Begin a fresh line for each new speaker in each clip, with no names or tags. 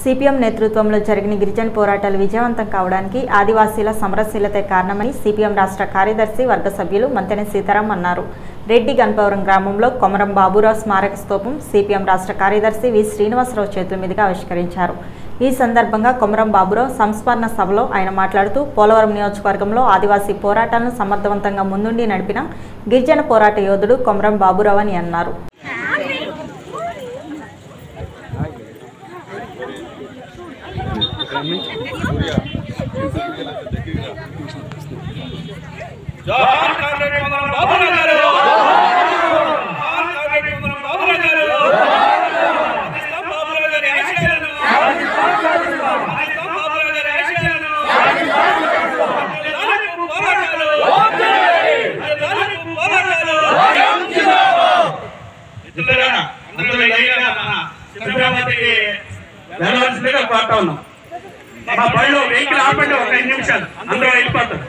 CPM నేతృత్వంలో జరిగిన గిరిజన పోరాటాలు విజయవంతం కావడానికి ఆదివాసీల సమరశీలతే కారణమని సిపిఎం రాష్ట్ర కార్యదర్శి వర్గ సభ్యులు మంతెన సీతారాం అన్నారు రెడ్డి గన్పవరం గ్రామంలో కొమరం బాబురావు స్మారక స్తూపం సిపిఎం రాష్ట్ర కార్యదర్శి వి శ్రీనివాసరావు చేతుల మీదుగా ఆవిష్కరించారు ఈ సందర్భంగా కొమరం బాబురావు సంస్మరణ సభలో ఆయన మాట్లాడుతూ పోలవరం నియోజకవర్గంలో ఆదివాసీ పోరాటాలను సమర్థవంతంగా ముందుండి నడిపిన గిరిజన పోరాట యోధుడు కొమరం బాబురావు అని అన్నారు
జోహార్ కామ్రేడ్ కొందరం బాబురావు గారు జోహార్ కామ్రేడ్ కొందరం బాబురావు గారు పాకిస్తాన్ బాబురావు గారి ఆశయాలను పాకిస్తాన్ బాబురావు గారి ఆశయాలను నాలుగు పోరాటాలు నాలుగు పోరాటాలు మిత్రులారా, అందరూ లైన్గా మన చిత్రపతికి వెళ్ళవలసిందిగా కోరుతా ఉన్నాం మా బడిలో వెహికల్ ఆపండి ఒక ఐదు నిమిషాలు అందరూ వెళ్ళిపోతారు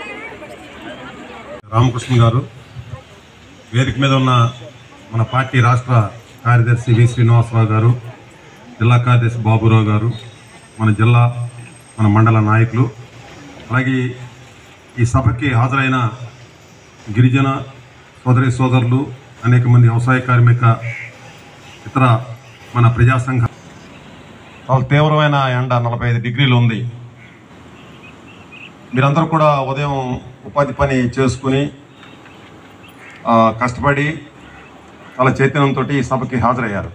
రామకృష్ణ గారు వేదిక మీద ఉన్న మన పార్టీ రాష్ట్ర కార్యదర్శి వి శ్రీనివాసరావు గారు జిల్లా కార్యదర్శి బాబురావు గారు మన జిల్లా మన మండల నాయకులు అలాగే ఈ సభకి హాజరైన గిరిజన సోదరి సోదరులు అనేక మంది వ్యవసాయ కార్మిక ఇతర మన ప్రజా సంఘ చాలా తీవ్రమైన ఎండ నలభై ఐదు డిగ్రీలు ఉంది మీరందరూ కూడా ఉదయం ఉపాధి పని చేసుకుని ఆ, కష్టపడి చాలా చైతన్యంతో ఈ సభకి హాజరయ్యారు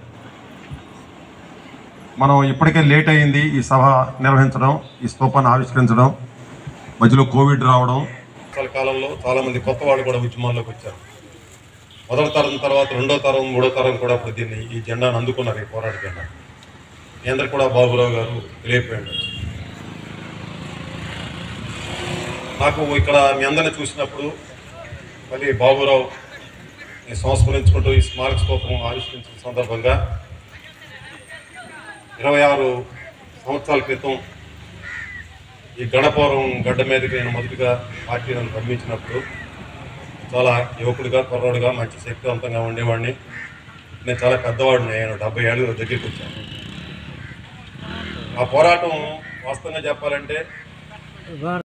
మనం ఇప్పటికే లేట్ అయింది ఈ సభ నిర్వహించడం ఈ స్తూపాన్ని ఆవిష్కరించడం మధ్యలో కోవిడ్ రావడం చాలా కాలంలో చాలా మంది కొత్త వాళ్ళు కూడా ఉద్యమాల్లోకి వచ్చారు మొదటి తరం తర్వాత రెండో తరం మూడో తరం కూడా ఇప్పుడు దీన్ని ఈ జెండాను అందుకున్నారు ఈ పోరాట జెండా మీ అందరు కూడా బాబురావు గారు తెలియపోయాడు నాకు ఇక్కడ మీ అందరిని చూసినప్పుడు మళ్ళీ బాబురావు ని సంస్మరించుకుంటూ ఈ స్మారక స్తూపం ఆవిష్కరించిన సందర్భంగా ఇరవై ఆరు సంవత్సరాల క్రితం ఈ గణపవరం గడ్డ మీదకి నేను మొదటిగా పార్టీ నన్ను పంపించినప్పుడు చాలా యువకుడిగా కుర్రాడుగా మంచి శక్తివంతంగా ఉండేవాడిని నేను చాలా పెద్దవాడిని నేను డెబ్బై ఏళ్ళు దగ్గరికి వచ్చాను ఆ పోరాటం వాస్తవంగా చెప్పాలంటే